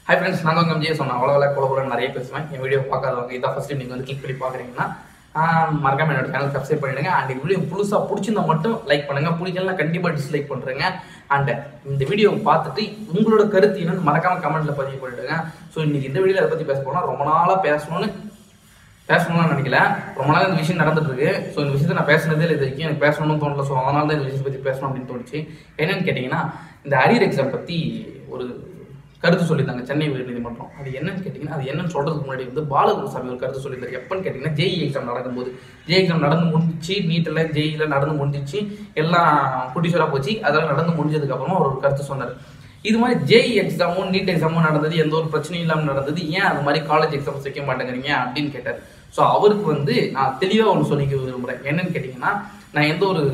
hi friends நாங்கள் உங்கள் MGA சொன்னேன் அவ்வளோ வேலை குழப்பம் நிறைய பேசுவேன் என் வீடியோ பார்க்காதவங்க இதான் ஃபஸ்ட் டைம் நீங்கள் வந்து கிளிக் பண்ணி பார்க்குறீங்கன்னா மறக்காம என்னோட சேனல் சப்ஸ்கிரைப் பண்ணிடுங்க அண்ட் இந்த வீடியோ புதுசாக பிடிச்சிருந்தா மட்டும் லைக் பண்ணுங்க பிடிக்கலாம் கண்டிப்பாக டிஸ்லைக் பண்ணுறேங்க அண்ட் இந்த வீடியோ பார்த்துட்டு உங்களோட கருத்து என்னன்னு மறக்காம கமெண்ட்ல பதிவு பண்ணிடுங்க ஸோ இன்னைக்கு இந்த வீடியோவில் அதை பற்றி பேச போனால் ரொம்ப நாளாக பேசணும்னு பேசணும்னு நினைக்கல ரொம்ப நாள் இந்த விஷயம் நடந்துட்டு இருக்கு ஸோ இந்த விஷயத்தை நான் பேசினதே இல்லை இது வரைக்கும் எனக்கு பேசணும்னு தோணல ஸோ அதனால தான் இந்த விஷயத்தை பற்றி பேசணும் அப்படின்னு தோணுச்சு என்னன்னு கேட்டிங்கன்னா இந்த அரியர் எக்ஸாம் பற்றி ஒரு கருத்து சொல்லியிருந்தாங்க சென்னை உயர்நீதிமன்றம் அது என்னன்னு கேட்டிங்கன்னா அது என்னன்னு சொல்றதுக்கு முன்னாடி வந்து பாலகுருசாமி ஒரு கருத்து சொல்லியிருந்தாரு எப்பன்னு கேட்டிங்கன்னா ஜேஇ எக்ஸாம் நடக்கும்போது ஜே எக்ஸாம் நடந்து முடிஞ்சிச்சு நீட்டில் ஜேஇல நடந்து முடிஞ்சிச்சு எல்லாம் குட்டிச்சோராக போச்சு அதெல்லாம் நடந்து முடிஞ்சதுக்கு அப்புறமா அவர் ஒரு கருத்து சொன்னார் இது மாதிரி ஜேஇ எக்ஸாமும் நீட் எக்ஸாமும் நடந்தது எந்த ஒரு பிரச்சனையும் இல்லாமல் நடந்தது ஏன் அது மாதிரி காலேஜ் எக்ஸாம்ஸ் வைக்க மாட்டேங்கிறீங்க அப்படின்னு கேட்டார் ஸோ அவருக்கு வந்து நான் தெளிவாக ஒன்று சொல்லிக்க விரும்புகிறேன் என்னன்னு கேட்டிங்கன்னா நான் எந்த ஒரு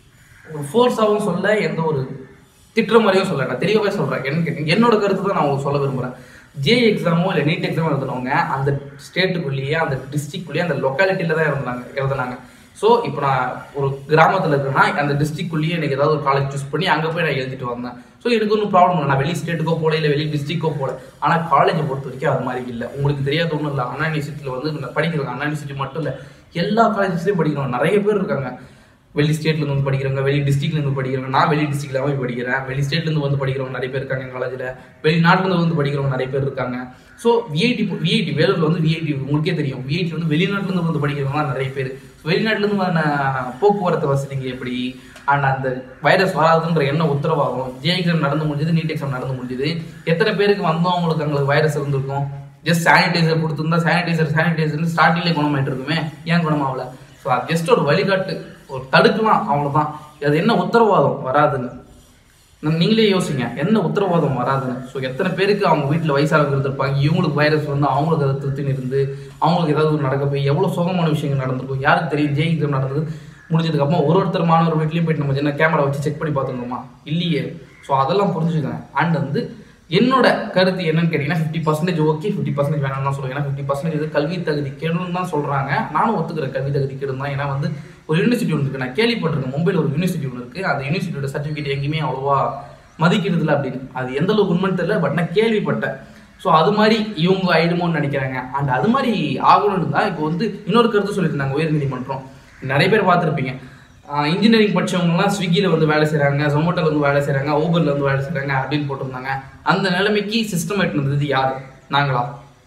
ஒரு ஃபோர்ஸாகவும் சொல்ல எந்த ஒரு திட்டுற மாதிரியும் சொல்ல நான் தெளிவாகவே சொல்கிறேன் என்னன்னு கேட்டீங்க என்னோட கருத்து தான் நான் உங்களுக்கு சொல்ல விரும்புகிறேன் ஜே எக்ஸாமோ இல்லை நீட் எக்ஸாமோ எழுதுனவங்க அந்த ஸ்டேட்டுக்குள்ளேயே அந்த டிஸ்ட்ரிக்ட்குள்ளேயே அந்த லொக்காலிட்டியில் தான் இருந்தாங்க எழுதுனாங்க ஸோ இப்போ நான் ஒரு கிராமத்தில் இருக்கிறேன்னா அந்த டிஸ்ட்ரிக்ட்குள்ளேயே எனக்கு ஏதாவது ஒரு காலேஜ் சூஸ் பண்ணி அங்கே போய் நான் எழுதிட்டு வந்தேன் ஸோ எனக்கு ஒன்றும் ப்ராப்ளம் இல்லை நான் வெளி ஸ்டேட்டுக்கோ போல இல்லை வெளி டிஸ்ட்ரிக்டோ போல ஆனால் காலேஜை பொறுத்த வரைக்கும் அது மாதிரி இல்லை உங்களுக்கு தெரியாத ஒன்றும் இல்லை அண்ணா யூனிவர்சிட்டியில் வந்து நான் படிக்கிறவங்க அண்ணா யூனிவர்சிட்டி மட்டும் இல்லை எல்லா காலேஜஸ்லேயும் படிக்கிறவங்க நிறைய பேர் இருக்காங்க வெளி ஸ்டேட்ல இருந்து வந்து படிக்கிறவங்க வெளி டிஸ்ட்ரிக்ட்ல இருந்து படிக்கிறவங்க நான் வெளி டிஸ்ட்ரிக்ட்ல போய் படிக்கிறேன் வெளி ஸ்டேட்ல இருந்து வந்து படிக்கிறவங்க நிறைய பேர் இருக்காங்க என் காலேஜ்ல வெளிநாட்டுல இருந்து வந்து படிக்கிறவங்க நிறைய பேர் இருக்காங்க ஸோ விஐடி விஐடி வேலூர்ல வந்து விஐடி உங்களுக்கே தெரியும் விஐடி வந்து வெளிநாட்டுல இருந்து வந்து படிக்கிறவங்க நிறைய பேர் வெளிநாட்டுல இருந்து வர போக்குவரத்து வசதிங்க எப்படி அண்ட் அந்த வைரஸ் வராதுன்ற என்ன உத்தரவாகும் ஜே எக்ஸாம் நடந்து முடிஞ்சது நீட் எக்ஸாம் நடந்து முடிஞ்சது எத்தனை பேருக்கு வந்தோம் அவங்களுக்கு அவங்களுக்கு வைரஸ் இருந்திருக்கும் ஜஸ்ட் சானிடைசர் கொடுத்துருந்தா சானிடைசர் சானிடைசர் ஸ்டார்டிங்லேயே குணமாயிட்டு இருக்குமே ஏன் குணமாகல ஸோ அது ஜஸ்ட் ஒரு வழிகாட்டு ஒரு தடுக்கலாம் அவ்வளோதான் அது என்ன உத்தரவாதம் வராதுன்னு நம்ம நீங்களே யோசிங்க என்ன உத்தரவாதம் வராதுன்னு ஸோ எத்தனை பேருக்கு அவங்க வீட்டில் வயசானவங்க இருந்திருப்பாங்க இவங்களுக்கு வைரஸ் வந்து அவங்களுக்கு அதை திருத்தின்னு இருந்து அவங்களுக்கு ஏதாவது ஒரு நடக்க போய் எவ்வளோ சோகமான விஷயங்கள் நடந்திருக்கும் யாருக்கு தெரியும் ஜெய் எக்ஸாம் நடந்தது முடிஞ்சதுக்கு அப்புறம் ஒரு ஒருத்தர் மாணவர் வீட்லேயும் போயிட்டு நம்ம என்ன கேமரா வச்சு செக் பண்ணி பார்த்துருந்தோமா இல்லையே ஸோ அதெல்லாம் புரிஞ்சுக்கங்க அண்ட் வந்து என்னோட கருத்து என்னன்னு கேட்டிங்கன்னா fifty percentage okay fifty percentage வேணாம்னு தான் சொல்லுவேன் ஏன்னா ஃபிஃப்டி பர்சன்டேஜ் இது கல்வி தகுதி கெடுன்னு தான் சொல்கிறாங்க நானும் ஒத்துக்கிறேன் கல்வி தகுதி கெடுன்னு தான் ஏன்னா வந்து ஒரு யூனிவர்சிட்டி ஒன்று இருக்குது நான் கேள்விப்பட்டிருக்கேன் மும்பையில் ஒரு யூனிவர்சிட்டி ஒன்று இருக்குது அந்த யூனிவர்சிட்டியோட சர்டிஃபிகேட் எங்கேயுமே அவ்வளோவா மதிக்கிறதுல அப்படின்னு அது எந்த அளவுக்கு உண்மைன்னு தெரியல பட் நான் கேள்விப்பட்டேன் ஸோ அது மாதிரி இவங்க ஆயிடுமோன்னு நினைக்கிறாங்க அண்ட் அது மாதிரி ஆகணும்னு தான் இப்போ வந்து இன்னொரு கருத்து சொல்லியிருந்தாங்க உயர்நீதிமன்றம் நிறைய பேர் பார்த்துருப்பீங்க இன்ஜினியரிங் படிச்சவங்கலாம் ஸ்விக்கியில் வந்து வேலை செய்கிறாங்க ஜொமேட்டோவில் வந்து வேலை செய்கிறாங்க ஊபரில் வந்து வேலை செய்கிறாங்க அப்படின்னு போட்டிருந்தாங்க அந்த நிலைமைக்கு சிஸ்டம் எட்டுனது யார் நாங்களா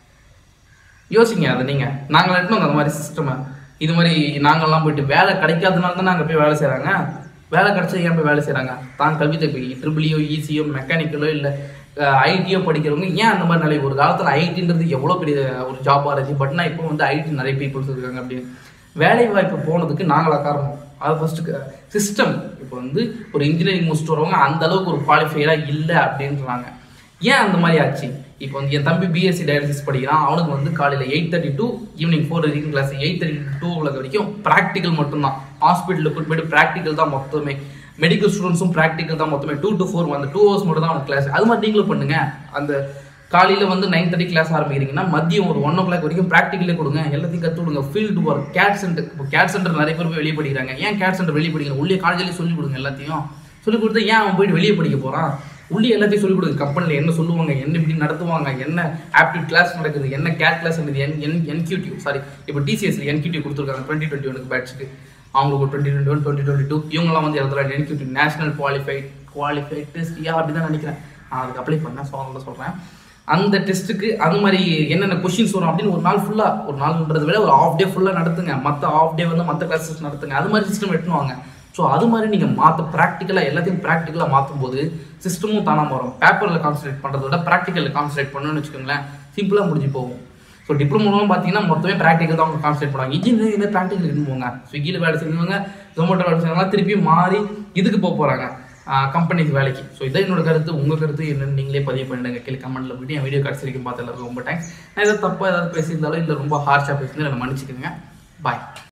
யோசிங்க அதை நீங்கள் நாங்கள் எட்டணும் அந்த மாதிரி சிஸ்டமை இது மாதிரி நாங்கள்லாம் போயிட்டு வேலை கிடைக்காதனால தான் நாங்கள் போய் வேலை செய்கிறாங்க வேலை கிடைச்சா ஏன் போய் வேலை செய்கிறாங்க தான் கல்வி தப்பி ட்ரிபிளியோ ஈஸியோ மெக்கானிக்கலோ இல்லை ஐடியோ படிக்கிறவங்க ஏன் அந்த மாதிரி நிலை ஒரு காலத்தில் ஐடின்றது எவ்வளோ பெரிய ஒரு ஜாபாக இருந்துச்சு பட் நான் இப்போ வந்து ஐடி நிறைய பீப்புள்ஸ் இருக்காங்க அப்படின்னு வேலை வாய்ப்பு போனதுக்கு நாங்களா காரணம் அது ஃபஸ்ட்டு சிஸ்டம் இப்போ வந்து ஒரு இன்ஜினியரிங் முடிச்சுட்டு வரவங்க அந்த அளவுக்கு ஒரு குவாலிஃபைடாக இல்லை அப்படின்றாங்க ஏன் அந்த மாதிரி ஆச்சு இப்போ வந்து என் தம்பி பிஎஸ்சி டயாலிசிஸ் படிக்கிறான் அவனுக்கு வந்து காலையில் eight thirty to evening four வரைக்கும் கிளாஸ் எயிட் தேர்ட்டி டூ உள்ள வரைக்கும் ப்ராக்டிக்கல் மட்டும்தான் ஹாஸ்பிட்டலுக்கு கூட்டு போயிட்டு ப்ராக்டிக்கல் தான் மொத்தமே மெடிக்கல் ஸ்டூடெண்ட்ஸும் ப்ராக்டிக்கல் தான் மொத்தமே டூ டு ஃபோர் அந்த டூ ஹவர்ஸ் மட்டும் தான் அவனுக்கு கிளாஸ் அது மாதிரி நீங்களும் பண்ணுங்க அந்த காலையில் வந்து நைன் தேர்ட்டி கிளாஸ் ஆரம்பிக்கிறீங்கன்னா மதியம் ஒரு ஒன் ஓ கிளாக் வரைக்கும் ப்ராக்டிக்கலே கொடுங்க எல்லாத்தையும் கற்று விடுங்க ஃபீல்டு ஒர்க் கேட் சென்டர் இப்போ கேட் சென்டர் நிறைய பேர் போய் வெளியே படிக்கிறாங்க ஏன் கேட் சென்டர் வெளியே படிக்கிறாங்க உள்ளே காலேஜ்லேயே சொல்லிக் கொடுங்க எல்லாத்தையும் சொல்லிக் கொடுத்தா ஏன் அவன் போயிட்டு வெளியே படிக்க போகிறான் உள்ளே எல்லாத்தையும் சொல்லிக் கொடுங்க கம்பெனியில் என்ன சொல்லுவாங்க என்ன இப்படி நடத்துவாங்க என்ன ஆப்டிட் கிளாஸ் நடக்குது என்ன கேட் கிளாஸ் நடக்குது என் என் என்கியூடியூ சாரி இப்போ டிசிஎஸ்ல என்கியூடியூ கொடுத்துருக்காங்க டுவெண்ட்டி டுவெண்ட்டி ஒனுக்கு பேட்ச்சுக்கு அவங்களுக்கு twenty twenty one twenty twenty two இவங்களாம் வந்து எழுதுறாங்க என்கியூடியூ நேஷனல் குவாலிஃபைட் குவாலிஃபைட் டெஸ்ட் யா அப்படி தான் நினைக்கிறேன் நான் அதுக்கு அப்ளை பண்ணேன் ஸோ அதனால சொல்கிறேன் அந்த டெஸ்ட்டுக்கு அது மாதிரி என்னென்ன கொஷின்ஸ் வரும் அப்படின்னு ஒரு நாள் ஃபுல்லாக ஒரு நாள்ன்றதை விட ஒரு ஆஃப் டே ஃபுல்லாக நடத்துங்க மற்ற ஆஃப் டே வந்து மற்ற கிளாஸஸ் நடத்துங்க அது மாதிரி சிஸ்டம் எட்டுவாங்க ஸோ அது மாதிரி நீங்கள் மாற்ற ப்ராக்டிக்கலாக எல்லாத்தையும் ப்ராக்டிக்கலாக மாற்றும் போது சிஸ்டமும் தானாக வரும் பேப்பரில் கான்சன்ட்ரேட் பண்ணுறத விட ப்ராக்டிக்கலில் கான்சன்ட்ரேட் பண்ணணும்னு வச்சுக்கோங்களேன் சிம்பிளாக முடிஞ்சு போகும் ஸோ டிப்ளமோலாம் பார்த்தீங்கன்னா மொத்தமே ப்ராக்டிக்கல் தான் அவங்க கான்சன்ட்ரேட் பண்ணுவாங்க இன்ஜினியரிங் இந்த ப்ராக்டிக்கல் இருந்து போங்க ஸ்விக்கியில் வேலை செஞ்சவங்க ஜொமேட்டோ வேலை செஞ்சவங்க திருப்பி மாறி இதுக்கு போக போகிறாங்க கம்பெனிக்கு வேலைக்கு ஸோ இதான் என்னோட கருத்து உங்கள் கருத்து என்னன்னு நீங்களே பதிவு பண்ணிடுங்க கீழே கமெண்ட்டில் போயிட்டு என் வீடியோ கடைசி வரைக்கும் பார்த்து எல்லாருக்கும் ரொம்ப தேங்க்ஸ் நான் ஏதாவது தப்பாக ஏதாவது பேசியிருந்தாலும் இல்லை ரொம்ப ஹார்ஷாக பேசியிருந்தாலும் என்னை மன்னிச்சுக்கோங்க பாய்